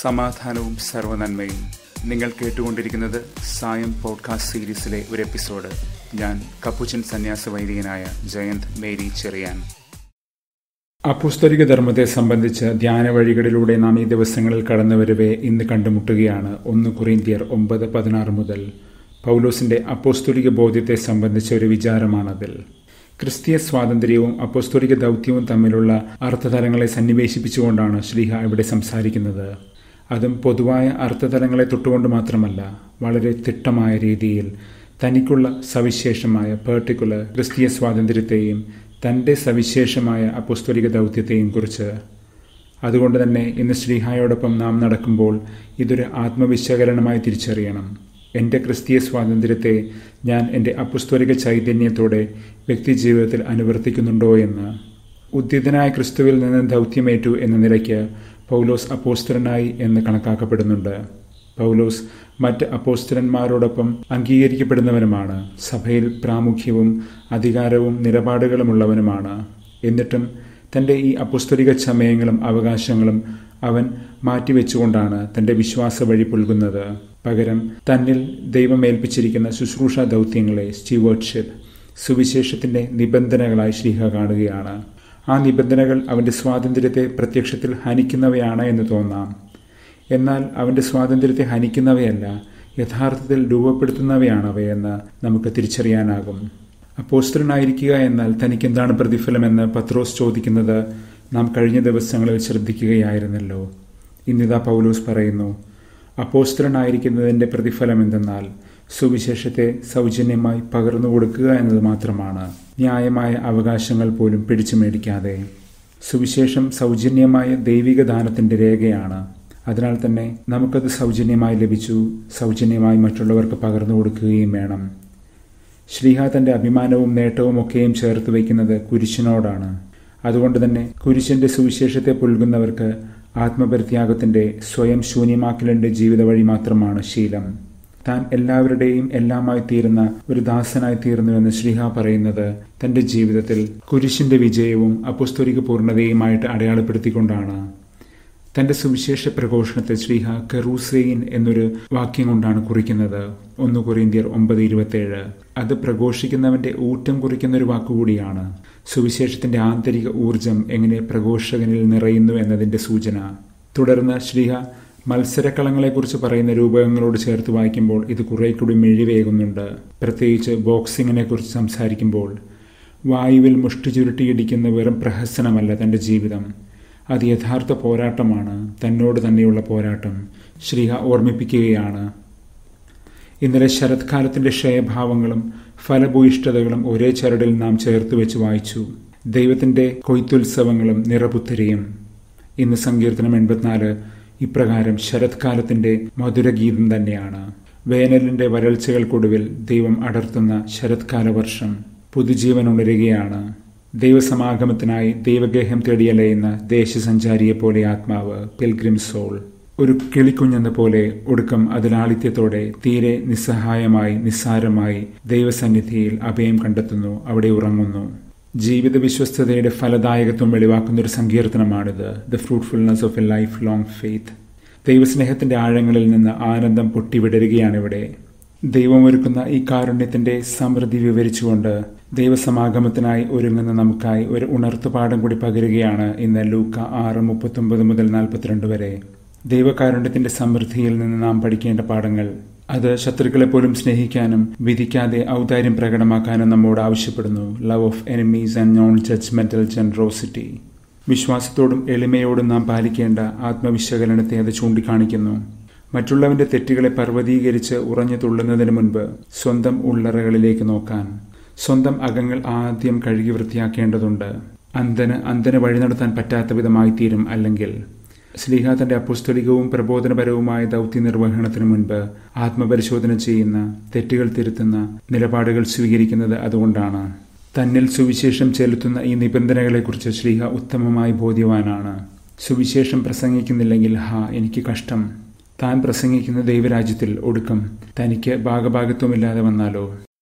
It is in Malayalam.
സമാധാനവും സർവനന്മയും നിങ്ങൾ കേട്ടുകൊണ്ടിരിക്കുന്നത് സായം പോഡ്കാസ്റ്റ് സീരീസിലെ ഒരു എപ്പിസോഡ് ഞാൻ കപ്പുച്ചൻ സന്യാസ വൈദികനായ ജയന്ത് മേരി ചെറിയാൻ അപുസ്തരിക ധർമ്മത്തെ സംബന്ധിച്ച് ധ്യാന വഴികളിലൂടെ നാം ഈ ദിവസങ്ങളിൽ കടന്നുവരവെ ഇന്ന് കണ്ടുമുട്ടുകയാണ് ഒന്ന് കുറിന്തിയർ ഒമ്പത് പതിനാറ് മുതൽ പൗലോസിന്റെ അപ്പോസ്തോലിക ബോധ്യത്തെ സംബന്ധിച്ച ഒരു വിചാരമാണതിൽ ക്രിസ്തീയ സ്വാതന്ത്ര്യവും അപ്പോസ്തോലിക ദൗത്യവും തമ്മിലുള്ള അർത്ഥതലങ്ങളെ സന്നിവേശിപ്പിച്ചുകൊണ്ടാണ് ശ്രീഹ ഇവിടെ സംസാരിക്കുന്നത് അതും പൊതുവായ അർത്ഥതലങ്ങളെ തൊട്ടുകൊണ്ട് മാത്രമല്ല വളരെ തിട്ടമായ രീതിയിൽ തനിക്കുള്ള സവിശേഷമായ പേർട്ടിക്കുലർ ക്രിസ്തീയ സ്വാതന്ത്ര്യത്തെയും തൻ്റെ സവിശേഷമായ അപ്പോസ്തോലിക ദൗത്യത്തെയും കുറിച്ച് അതുകൊണ്ട് തന്നെ ഇന്ന് ശ്രീഹായോടൊപ്പം നാം നടക്കുമ്പോൾ ഇതൊരു ആത്മവിശകലനമായി തിരിച്ചറിയണം എൻ്റെ ക്രിസ്തീയ സ്വാതന്ത്ര്യത്തെ ഞാൻ എൻ്റെ അപ്പുസ്തോലിക ചൈതന്യത്തോടെ വ്യക്തിജീവിതത്തിൽ അനുവർത്തിക്കുന്നുണ്ടോ എന്ന് ഉദ്യതനായ ക്രിസ്തുവിൽ നിന്ന് ദൗത്യമേറ്റു എന്ന നിലയ്ക്ക് പൗലോസ് അപ്പോസ്തരനായി എന്ന് കണക്കാക്കപ്പെടുന്നുണ്ട് പൗലോസ് മറ്റ് അപ്പോസ്തരന്മാരോടൊപ്പം അംഗീകരിക്കപ്പെടുന്നവനുമാണ് സഭയിൽ പ്രാമുഖ്യവും അധികാരവും നിലപാടുകളുമുള്ളവനുമാണ് എന്നിട്ടും തൻ്റെ ഈ അപ്പുസ്തലിക ചമയങ്ങളും അവകാശങ്ങളും അവൻ മാറ്റിവെച്ചുകൊണ്ടാണ് തൻ്റെ വിശ്വാസ വഴി പുൽകുന്നത് പകരം തന്നിൽ ദൈവം ഏൽപ്പിച്ചിരിക്കുന്ന ശുശ്രൂഷ ദൗത്യങ്ങളെ സ്റ്റീവേർഡ്ഷിപ്പ് സുവിശേഷത്തിൻ്റെ നിബന്ധനകളായി ശ്രീഹ കാണുകയാണ് ആ നിബന്ധനകൾ അവൻ്റെ സ്വാതന്ത്ര്യത്തെ പ്രത്യക്ഷത്തിൽ ഹനിക്കുന്നവയാണ് എന്ന് തോന്നാം എന്നാൽ അവൻ്റെ സ്വാതന്ത്ര്യത്തെ ഹനിക്കുന്നവയല്ല യഥാർത്ഥത്തിൽ രൂപപ്പെടുത്തുന്നവയാണ് അവയെന്ന് നമുക്ക് തിരിച്ചറിയാനാകും അപ്പോസ്റ്ററിനായിരിക്കുക എന്നാൽ തനിക്ക് എന്താണ് പ്രതിഫലമെന്ന് പത്രോസ് ചോദിക്കുന്നത് നാം കഴിഞ്ഞ ദിവസങ്ങളിൽ ശ്രദ്ധിക്കുകയായിരുന്നല്ലോ ഇന്നിതാ പൗലോസ് പറയുന്നു അപ്പോസ്റ്ററനായിരിക്കുന്നതിൻ്റെ പ്രതിഫലം എന്തെന്നാൽ സുവിശേഷത്തെ സൗജന്യമായി പകർന്നു കൊടുക്കുക എന്നത് മാത്രമാണ് ന്യായമായ അവകാശങ്ങൾ പോലും പിടിച്ചു മേടിക്കാതെ സുവിശേഷം സൗജന്യമായ ദൈവിക ദാനത്തിൻ്റെ രേഖയാണ് അതിനാൽ തന്നെ നമുക്കത് സൗജന്യമായി ലഭിച്ചു സൗജന്യമായി മറ്റുള്ളവർക്ക് പകർന്നു കൊടുക്കുകയും വേണം ശ്രീഹ തന്റെ അഭിമാനവും നേട്ടവും ഒക്കെയും ചേർത്ത് വയ്ക്കുന്നത് കുരിശിനോടാണ് അതുകൊണ്ട് തന്നെ കുരിശിന്റെ സുവിശേഷത്തെ പുൽകുന്നവർക്ക് ആത്മപരിത്യാഗത്തിന്റെ സ്വയം ശൂന്യമാക്കലിന്റെ ജീവിത വഴി മാത്രമാണ് ശീലം താൻ എല്ലാവരുടെയും എല്ലാമായി തീരുന്ന ഒരു ദാസനായി തീർന്നുവെന്ന് ശ്രീഹ പറയുന്നത് തന്റെ ജീവിതത്തിൽ കുരിശിന്റെ വിജയവും അപുസ്തരിക പൂർണ്ണതയുമായിട്ട് അടയാളപ്പെടുത്തിക്കൊണ്ടാണ് തന്റെ സുവിശേഷ പ്രഘോഷണത്തെ ശ്രീഹ കെറൂസെയിൻ എന്നൊരു വാക്യം കൊണ്ടാണ് കുറിക്കുന്നത് ഒന്ന് കൊറിന്തിയർ ഒമ്പത് ഇരുപത്തേഴ് അത് പ്രഘോഷിക്കുന്നവന്റെ ഊറ്റം കുറിക്കുന്ന ഒരു വാക്കുകൂടിയാണ് സുവിശേഷത്തിന്റെ ആന്തരിക ഊർജം എങ്ങനെ പ്രഘോഷകനിൽ നിറയുന്നു എന്നതിന്റെ സൂചന തുടർന്ന് ശ്രീഹ മത്സരക്കളങ്ങളെക്കുറിച്ച് പറയുന്ന രൂപകങ്ങളോട് ചേർത്ത് വായിക്കുമ്പോൾ ഇത് കുറെ കൂടി മിഴിവേകുന്നുണ്ട് പ്രത്യേകിച്ച് ബോക്സിങ്ങിനെ കുറിച്ച് സംസാരിക്കുമ്പോൾ വായുവിൽ മുഷ്ടി ചുരുട്ടിയിടിക്കുന്ന വെറും പ്രഹസനമല്ല തന്റെ ജീവിതം അത് യഥാർത്ഥ പോരാട്ടമാണ് തന്നോട് തന്നെയുള്ള പോരാട്ടം ശ്രീഹ ഓർമ്മിപ്പിക്കുകയാണ് ഇന്നലെ ശരത്കാലത്തിന്റെ ക്ഷയഭാവങ്ങളും ഫലഭൂയിഷ്ഠതകളും ഒരേ ചരടിൽ നാം ചേർത്ത് വെച്ച് വായിച്ചു ദൈവത്തിന്റെ കൊയ്ത്തുത്സവങ്ങളും നിറപുത്തരിയും ഇന്ന് സങ്കീർത്തനം എൺപത്തിനാല് ഇപ്രകാരം ശരത്കാലത്തിന്റെ മധുരഗീതം തന്നെയാണ് വേനലിന്റെ വരൾച്ചകൾക്കൊടുവിൽ ദൈവം അടർത്തുന്ന ശരത്കാല വർഷം പുതുജീവൻ ഉണരുകയാണ് ദൈവസമാഗമത്തിനായി ദൈവഗേഹം തേടിയലയുന്ന ദേശസഞ്ചാരിയെ പോലെ ആത്മാവ് പിൽഗ്രിം സോൾ ഒരു കിളിക്കുഞ്ഞെന്ന പോലെ ഒടുക്കം അതിലാളിത്യത്തോടെ തീരെ നിസ്സഹായമായി നിസ്സാരമായി ദൈവസന്നിധിയിൽ അഭയം കണ്ടെത്തുന്നു അവിടെ ഉറങ്ങുന്നു ജീവിത വിശ്വസ്തതയുടെ ഫലദായകത്വം വെളിവാക്കുന്ന ഒരു സങ്കീർത്തനമാണിത് ദ ഫ്രൂട്ട്ഫുൾനെസ് ഓഫ് എ ലൈഫ് ലോങ് ഫെയ്ത്ത് ദൈവസ്നേഹത്തിന്റെ ആഴങ്ങളിൽ നിന്ന് ആനന്ദം പൊട്ടിവിടരുകയാണിവിടെ ദൈവമൊരുക്കുന്ന ഈ കാരുണ്യത്തിന്റെ സമൃദ്ധി വിവരിച്ചുകൊണ്ട് ദൈവസമാഗമത്തിനായി ഒരുങ്ങുന്ന നമുക്കായി ഒരു ഉണർത്തുപാഠം കൂടി പകരുകയാണ് ഇന്ന് ലൂക്ക ആറ് മുപ്പത്തൊമ്പത് മുതൽ നാൽപ്പത്തിരണ്ട് വരെ ദൈവകാരുണ്യത്തിന്റെ സമൃദ്ധിയിൽ നിന്ന് നാം പഠിക്കേണ്ട പാഠങ്ങൾ അത് ശത്രുക്കളെ പോലും സ്നേഹിക്കാനും വിധിക്കാതെ ഔദാര്യം പ്രകടമാക്കാനും നമ്മോട് ആവശ്യപ്പെടുന്നു love of enemies and non judgmental generosity വിശ്വാസത്തോടും എളിമയോടും നാം പാലിക്കേണ്ട ആത്മവിശകലനത്തെ അത് ചൂണ്ടിക്കാണിക്കുന്നു മറ്റുള്ളവന്റെ തെറ്റുകളെ പർവ്വതീകരിച്ച് ഉറഞ്ഞു തുള്ളുന്നതിന് മുൻപ് സ്വന്തം ഉള്ളറകളിലേക്ക് നോക്കാൻ സ്വന്തം അകങ്ങൾ ആദ്യം കഴുകി വൃത്തിയാക്കേണ്ടതുണ്ട് അന്ധന് അന്ധന് വഴി നടത്താൻ പറ്റാത്ത വിധമായി തീരും അല്ലെങ്കിൽ ശ്ലീഹ തന്റെ അപ്പുസ്തലികവും പ്രബോധനപരവുമായ ദൗത്യ നിർവഹണത്തിന് മുൻപ് ആത്മപരിശോധന ചെയ്യുന്ന തെറ്റുകൾ തിരുത്തുന്ന നിലപാടുകൾ സ്വീകരിക്കുന്നത് അതുകൊണ്ടാണ് തന്നിൽ സുവിശേഷം ചെലുത്തുന്ന ഈ നിബന്ധനകളെക്കുറിച്ച് ശ്രീഹ ഉത്തമമായി ബോധ്യവാനാണ് സുവിശേഷം പ്രസംഗിക്കുന്നില്ലെങ്കിൽ ഹാ എനിക്ക് കഷ്ടം താൻ പ്രസംഗിക്കുന്ന ദൈവരാജ്യത്തിൽ ഒടുക്കം തനിക്ക് ഭാഗഭാഗത്വമില്ലാതെ വന്നാലോ